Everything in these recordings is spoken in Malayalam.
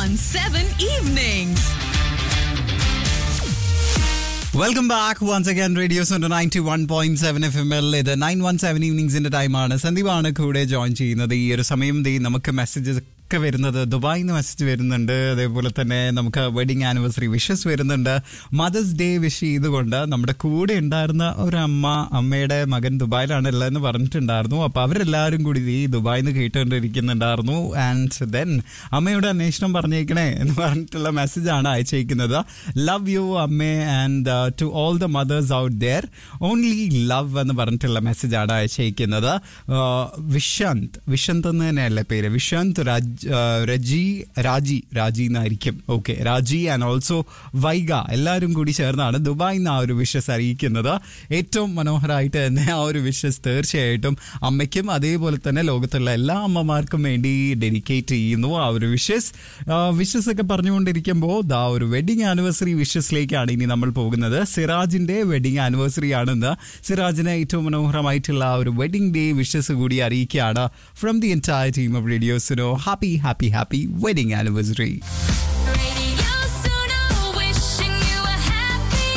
917 Evenings. Welcome back once again radios ninety one point seven F M L ഇത് നയൻ വൺ സെവൻ ഈവനിങ്സിന്റെ ടൈമാണ് സന്ദീപാണ് കൂടെ ജോയിൻ ചെയ്യുന്നത് ഈ ഒരു സമയം ദേ നമുക്ക് മെസ്സേജസ് ഒക്കെ വരുന്നത് ദുബായിൽ നിന്ന് മെസ്സേജ് വരുന്നുണ്ട് അതേപോലെ തന്നെ നമുക്ക് വെഡിങ് ആനിവേഴ്സറി വിഷസ് വരുന്നുണ്ട് മദേഴ്സ് ഡേ വിഷ് ചെയ്തുകൊണ്ട് നമ്മുടെ കൂടെ ഉണ്ടായിരുന്ന ഒരു അമ്മ അമ്മയുടെ മകൻ ദുബായിലാണ് ഉള്ളതെന്ന് പറഞ്ഞിട്ടുണ്ടായിരുന്നു അപ്പൊ അവരെല്ലാവരും കൂടി ഈ ദുബായിൽ നിന്ന് കേട്ടുകൊണ്ടിരിക്കുന്നുണ്ടായിരുന്നു ആൻഡ് ദെൻ അമ്മയുടെ അന്വേഷണം പറഞ്ഞേക്കണേ എന്ന് പറഞ്ഞിട്ടുള്ള മെസ്സേജാണ് അയച്ചേക്കുന്നത് ലവ് യു അമ്മേ and to all the mothers out there only love എന്ന് പറഞ്ഞിട്ടുള്ള മെസ്സേജാണ് അയച്ചേക്കുന്നത് Uh, വിശാന്ത് വിശാന്ത് എന്ന് തന്നെയല്ലേ പേര് വിശാന്ത് രാജ് ആ, രജി രാജി രാജി എന്നായിരിക്കും ഓക്കെ രാജി ആൻഡ് ഓൾസോ വൈഗ എല്ലാവരും കൂടി ചേർന്നാണ് ദുബായിൽ നിന്ന് ആ ഒരു വിഷസ് അറിയിക്കുന്നത് ഏറ്റവും മനോഹരമായിട്ട് തന്നെ ആ ഒരു വിഷസ് തീർച്ചയായിട്ടും അമ്മയ്ക്കും അതേപോലെ തന്നെ ലോകത്തുള്ള എല്ലാ അമ്മമാർക്കും വേണ്ടി ഡെഡിക്കേറ്റ് ചെയ്യുന്നു ആ ഒരു വിഷസ് വിഷസ് ഒക്കെ പറഞ്ഞുകൊണ്ടിരിക്കുമ്പോൾ ദാ ഒരു വെഡിങ് ആനിവേഴ്സറി വിഷസിലേക്കാണ് ഇനി നമ്മൾ പോകുന്നത് സിറാജിന്റെ വെഡിങ് ആനിവേഴ്സറി ആണെന്ന് സിറാജിന് ഏറ്റവും മനോഹരമായിട്ടുള്ള ആ ഒരു വെഡിങ് ഡേ വിഷസ് കൂടി അറിയിക്കുകയാണ് from the entire team of റേഡിയോസിനോ happy happy happy wedding anniversary Radio Suno, wishing you a happy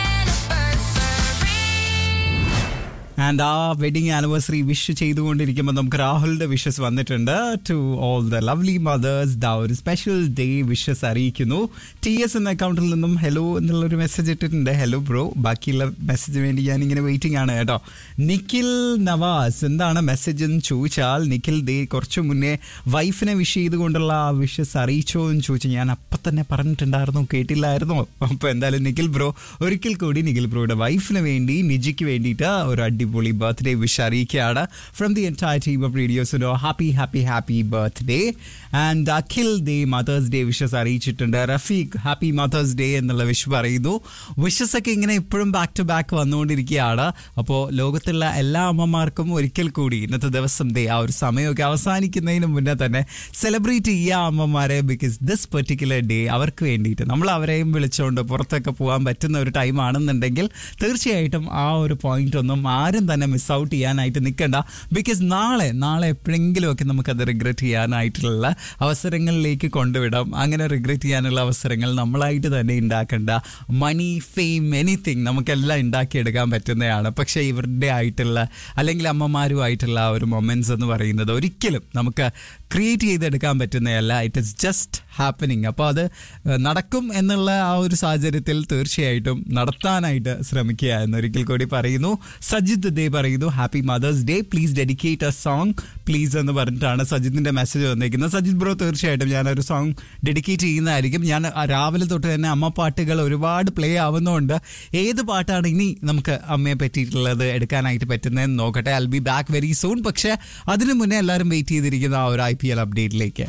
anniversary. And ആ വെഡിങ് ആനിവേഴ്സറി വിഷ് ചെയ്തുകൊണ്ടിരിക്കുമ്പോൾ നമുക്ക് രാഹുലിന്റെ വിഷസ് വന്നിട്ടുണ്ട് to all the lovely mothers the ഒരു സ്പെഷ്യൽ ഡേ വിഷസ് അറിയിക്കുന്നു ടി എസ് എന്ന അക്കൗണ്ടിൽ നിന്നും ഹലോ എന്നുള്ളൊരു മെസ്സേജ് ഇട്ടിട്ടുണ്ട് ഹലോ ബ്രോ ബാക്കിയുള്ള മെസ്സേജ് വേണ്ടി ഞാൻ ഇങ്ങനെ വെയിറ്റിംഗ് ആണ് കേട്ടോ നിഖിൽ നവാസ് എന്താണ് മെസ്സേജ് എന്ന് ചോദിച്ചാൽ നിഖിൽ ദേ കുറച്ച് മുന്നേ വൈഫിനെ വിഷ് ചെയ്തുകൊണ്ടുള്ള ആ വിഷസ് അറിയിച്ചോ എന്ന് ചോദിച്ചു ഞാൻ അപ്പം തന്നെ പറഞ്ഞിട്ടുണ്ടായിരുന്നു കേട്ടില്ലായിരുന്നോ അപ്പോൾ എന്തായാലും നിഖിൽ ബ്രോ ഒരിക്കൽ കൂടി നിഖിൽ ബ്രോയുടെ വൈഫിന് വേണ്ടി നിജിക്ക് വേണ്ടിയിട്ട് ഒരു അടിപൊളി ബർത്ത്ഡേ വിഷ് അറിയിക്കുകയാണ് from the entire team of റേഡിയോസിനോ happy happy happy birthday and Akhil day mother's day wishes അറിയിച്ചിട്ടുണ്ട് റഫീഖ് ഹാപ്പി മദേഴ്സ് ഡേ എന്നുള്ള വിഷ് പറയുന്നു വിഷസ് ഒക്കെ ഇങ്ങനെ ഇപ്പോഴും ബാക്ക് ടു ബാക്ക് വന്നുകൊണ്ടിരിക്കുകയാണ് അപ്പോൾ ലോകത്തുള്ള എല്ലാ അമ്മമാർക്കും ഒരിക്കൽ കൂടി ഇന്നത്തെ ദിവസം ദേ ആ ഒരു സമയമൊക്കെ അവസാനിക്കുന്നതിന് മുന്നേ തന്നെ സെലിബ്രേറ്റ് ചെയ്യുക അമ്മമാരെ ബിക്കോസ് ദിസ് പെർട്ടിക്കുലർ ഡേ അവർക്ക് വേണ്ടിയിട്ട് നമ്മൾ അവരെയും വിളിച്ചുകൊണ്ട് പുറത്തൊക്കെ പോകാൻ പറ്റുന്ന ഒരു ടൈം ആണെന്നുണ്ടെങ്കിൽ തീർച്ചയായിട്ടും ആ ഒരു പോയിന്റ് ഒന്നും ആരും തന്നെ മിസ് ഔട്ട് ചെയ്യാനായിട്ട് നിൽക്കണ്ട ബിക്കോസ് നാളെ നാളെ എപ്പോഴെങ്കിലും ഒക്കെ നമുക്കത് റിഗ്രറ്റ് ചെയ്യാനായിട്ടുള്ള അവസരങ്ങളിലേക്ക് കൊണ്ടുവിടാം അങ്ങനെ റിഗ്രറ്റ് ചെയ്യാനുള്ള അവസരങ്ങൾ നമ്മളായിട്ട് തന്നെ ഉണ്ടാക്കേണ്ട മണി ഫെയിം എനിത്തിങ് നമുക്കെല്ലാം ഉണ്ടാക്കിയെടുക്കാൻ പറ്റുന്നതാണ് പക്ഷേ ഇവരുടെ ആയിട്ടുള്ള അല്ലെങ്കിൽ അമ്മമാരുമായിട്ടുള്ള ആ ഒരു മൊമെന്റ്സ് എന്ന് പറയുന്നത് ഒരിക്കലും നമുക്ക് ക്രിയേറ്റ് ചെയ്തെടുക്കാൻ പറ്റുന്നതല്ല ഇറ്റ് ഇസ് ജസ്റ്റ് ഹാപ്പനിങ് അപ്പോൾ അത് ഏഹ്, നടക്കും എന്നുള്ള ആ ഒരു സാഹചര്യത്തിൽ തീർച്ചയായിട്ടും നടത്താനായിട്ട് ശ്രമിക്കുക എന്നൊരിക്കൽ കൂടി പറയുന്നു സജിത് ദേ പറയുന്നു happy mother's day please dedicate a song please എന്ന് പറഞ്ഞിട്ടാണ് സജിത്തിന്റെ മെസ്സേജ് വന്നിരിക്കുന്നത് സജിത് ബ്രോ തീർച്ചയായിട്ടും ഞാനൊരു സോങ് ഡെഡിക്കേറ്റ് ചെയ്യുന്നതായിരിക്കും ഞാൻ ആ രാവിലെ തൊട്ട് തന്നെ അമ്മ പാട്ടുകൾ ഒരുപാട് പ്ലേ ആവുന്നതുകൊണ്ട് ഏത് പാട്ടാണ് ഇനി നമുക്ക് അമ്മയെ പറ്റിയിട്ടുള്ളത് എടുക്കാനായിട്ട് പറ്റുന്നതെന്ന് നോക്കട്ടെ I be back very soon പക്ഷേ അതിനു മുന്നേ എല്ലാവരും വെയിറ്റ് ചെയ്തിരിക്കുന്ന ആ ഒരു ഐ പി എൽ അപ്ഡേറ്റിലേക്ക്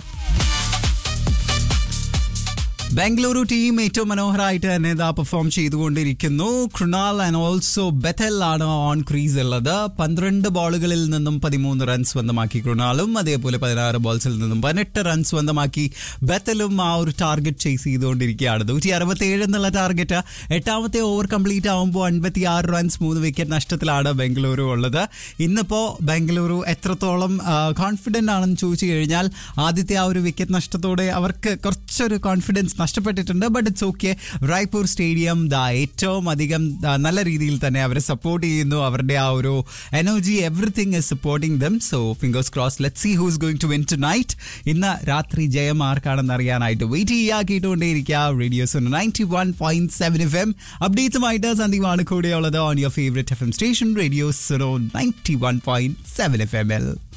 ബാംഗ്ലൂരു ടീം ഏറ്റവും മനോഹരമായിട്ട് തന്നെ ഇതാ പെർഫോം ചെയ്തുകൊണ്ടിരിക്കുന്നു കൃണാൽ ആൻഡ് ഓൾസോ ബെഥൽ ആണ് ഓൺ ക്രീസ് ഉള്ളത് പന്ത്രണ്ട് ബോളുകളിൽ നിന്നും പതിമൂന്ന് റൺസ് സ്വന്തമാക്കി കൃണാലും അതേപോലെ പതിനാറ് ബോൾസിൽ നിന്നും പതിനെട്ട് റൺസ് സ്വന്തമാക്കി ബെത്തലും ആ ഒരു ടാർഗറ്റ് ചേസ് ചെയ്തുകൊണ്ടിരിക്കുകയാണ് നൂറ്റി അറുപത്തി ഏഴ് എന്നുള്ള ടാർഗറ്റ് എട്ടാമത്തെ ഓവർ കംപ്ലീറ്റ് ആകുമ്പോൾ അൻപത്തി ആറ് റൺസ് മൂന്ന് വിക്കറ്റ് നഷ്ടത്തിലാണ് ബംഗളൂരു ഉള്ളത് ഇന്നിപ്പോ ബംഗളൂരു എത്രത്തോളം കോൺഫിഡന്റ് ആണെന്ന് ചോദിച്ചു കഴിഞ്ഞാൽ ആദ്യത്തെ ആ ഒരു വിക്കറ്റ് നഷ്ടത്തോടെ അവർക്ക് കുറച്ചൊരു കോൺഫിഡൻസ് നഷ്ടപ്പെട്ടിട്ടുണ്ട് but it's okay Raipur stadium ദാ ഏറ്റവും അധികം ദാ നല്ല രീതിയിൽ തന്നെ അവരെ സപ്പോർട്ട് ചെയ്യുന്നു അവരുടെ ആ ഒരു energy everything is supporting them so fingers cross let see who's going to win tonight ഇന്ന് രാത്രി ജയം ആർക്കാണെന്ന് അറിയാനായിട്ട് വെയിറ്റ് ചെയ്യുക കേട്ടുകൊണ്ടേയിരിക്കുക Radios ninety one point seven F M അപ്ഡേറ്റ്സുമായിട്ട് സന്ദീപാണ് കൂടെയുള്ളത് on your favourite F M station Radios ninety one point seven F M L